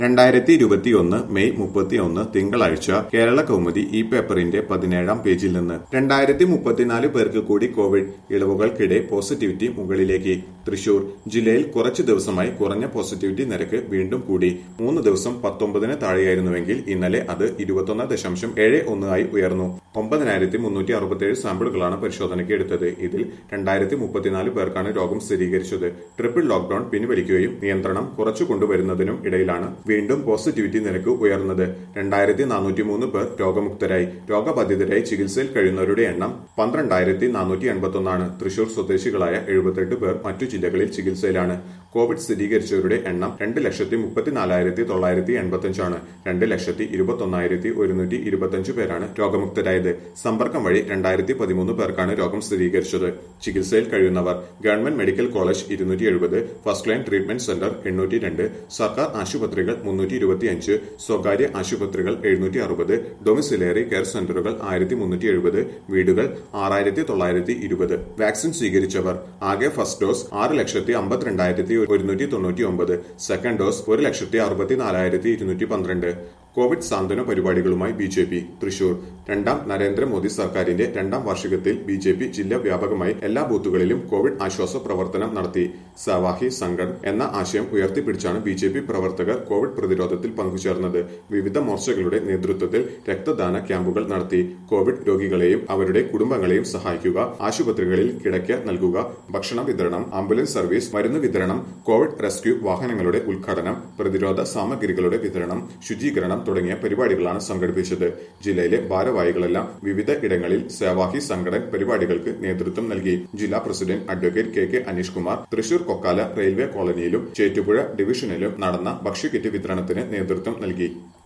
രണ്ടായിരത്തി ഇരുപത്തിയൊന്ന് മെയ് മുപ്പത്തിയൊന്ന് തിങ്കളാഴ്ച കേരള കൗമുദി ഈ പേപ്പറിന്റെ പതിനേഴാം പേജിൽ നിന്ന് രണ്ടായിരത്തി മുപ്പത്തിനാല് പേർക്ക് കൂടി കോവിഡ് ഇളവുകൾക്കിടെ പോസിറ്റിവിറ്റി മുകളിലേക്ക് തൃശൂർ ജില്ലയിൽ കുറച്ചു ദിവസമായി കുറഞ്ഞ പോസിറ്റിവിറ്റി നിരക്ക് വീണ്ടും കൂടി മൂന്ന് ദിവസം പത്തൊമ്പതിന് താഴെയായിരുന്നുവെങ്കിൽ ഇന്നലെ അത് ഇരുപത്തൊന്ന് ദശാംശം ഏഴ് ഒന്ന് ആയി ഉയർന്നു ഒമ്പതിനായിരത്തി മുന്നൂറ്റി അറുപത്തിയേഴ് സാമ്പിളുകളാണ് പരിശോധനയ്ക്ക് എടുത്തത് ഇതിൽ രണ്ടായിരത്തി മുപ്പത്തിനാല് പേർക്കാണ് രോഗം സ്ഥിരീകരിച്ചത് ട്രിപ്പിൾ ലോക്ഡൌൺ പിൻവലിക്കുകയും നിയന്ത്രണം കുറച്ചു കൊണ്ടുവരുന്നതിനും ഇടയിലാണ് വീണ്ടും പോസിറ്റിവിറ്റി നിരക്ക് ഉയർന്നത് രണ്ടായിരത്തി നാനൂറ്റി മൂന്ന് പേർ രോഗമുക്തരായി രോഗബാധിതരായി ചികിത്സയിൽ കഴിയുന്നവരുടെ എണ്ണം പന്ത്രണ്ടായിരത്തി നാനൂറ്റി എൺപത്തൊന്നാണ് തൃശൂർ സ്വദേശികളായ എഴുപത്തെട്ട് പേർ മറ്റു ജില്ലകളിൽ ചികിത്സയിലാണ് കോവിഡ് സ്ഥിരീകരിച്ചവരുടെ എണ്ണം രണ്ട് ലക്ഷത്തി മുപ്പത്തിനാലായിരത്തി തൊള്ളായിരത്തി എൺപത്തിയഞ്ചാണ് രണ്ട് ലക്ഷത്തി ഇരുപത്തൊന്നായിരത്തി ഒരുന്നൂറ്റി ഇരുപത്തിയഞ്ച് പേരാണ് രോഗമുക്തരായത് സമ്പർക്കം വഴി രണ്ടായിരത്തി പതിമൂന്ന് പേർക്കാണ് രോഗം സ്ഥിരീകരിച്ചത് ചികിത്സയിൽ കഴിയുന്നവർ ഗവൺമെന്റ് മെഡിക്കൽ കോളേജ് ഇരുന്നൂറ്റി എഴുപത് ഫസ്റ്റ് ലൈൻ ട്രീറ്റ്മെന്റ് സെന്റർ എണ്ണൂറ്റി രണ്ട് സർക്കാർ ആശുപത്രികൾ മുന്നൂറ്റി ഇരുപത്തിയഞ്ച് സ്വകാര്യ ആശുപത്രികൾ എഴുന്നൂറ്റി അറുപത് ഡൊമിസിലറി കെയർ സെന്ററുകൾ ആയിരത്തി മുന്നൂറ്റി എഴുപത് വീടുകൾ ആറായിരത്തി തൊള്ളായിരത്തി ഇരുപത് വാക്സിൻ സ്വീകരിച്ചവർ ആകെ ഫസ്റ്റ് ഡോസ് ആറ് ലക്ഷത്തി അമ്പത്തിരണ്ടായിരത്തി ഒരുന്നൂറ്റി തൊണ്ണൂറ്റി ഒമ്പത് സെക്കൻഡ് ഡോസ് ഒരു ലക്ഷത്തി അറുപത്തിനാലായിരത്തി ഇരുന്നൂറ്റി പന്ത്രണ്ട് കോവിഡ് സാന്ത്വന പരിപാടികളുമായി ബി ജെ പി തൃശൂർ രണ്ടാം നരേന്ദ്രമോദി സർക്കാരിന്റെ രണ്ടാം വാർഷികത്തിൽ ബി ജെ പി ജില്ലാ വ്യാപകമായി എല്ലാ ബൂത്തുകളിലും കോവിഡ് ആശ്വാസ പ്രവർത്തനം നടത്തി സവാഹി സംഘം എന്ന ആശയം ഉയർത്തിപ്പിടിച്ചാണ് ബി ജെ പി പ്രവർത്തകർ കോവിഡ് പ്രതിരോധത്തിൽ പങ്കുചേർന്നത് വിവിധ മോർച്ചകളുടെ നേതൃത്വത്തിൽ രക്തദാന ക്യാമ്പുകൾ നടത്തി കോവിഡ് രോഗികളെയും അവരുടെ കുടുംബങ്ങളെയും സഹായിക്കുക ആശുപത്രികളിൽ കിടക്ക നൽകുക ഭക്ഷണ വിതരണം ആംബുലൻസ് സർവീസ് മരുന്ന് വിതരണം കോവിഡ് റെസ്ക്യൂ വാഹനങ്ങളുടെ ഉദ്ഘാടനം പ്രതിരോധ സാമഗ്രികളുടെ വിതരണം ശുചീകരണം തുടങ്ങിയ പരിപാടികളാണ് സംഘടിപ്പിച്ചത് ജില്ലയിലെ ഭാരവാഹികളെല്ലാം വിവിധ ഇടങ്ങളിൽ സേവാഹി സംഘടൻ പരിപാടികൾക്ക് നേതൃത്വം നൽകി ജില്ലാ president advocate K K Aneesh Kumar Thrissur Kokkala railway കോളനിയിലും ചേറ്റുപുഴ ഡിവിഷനിലും നടന്ന ഭക്ഷ്യക്കിറ്റ് വിതരണത്തിന് നേതൃത്വം നൽകി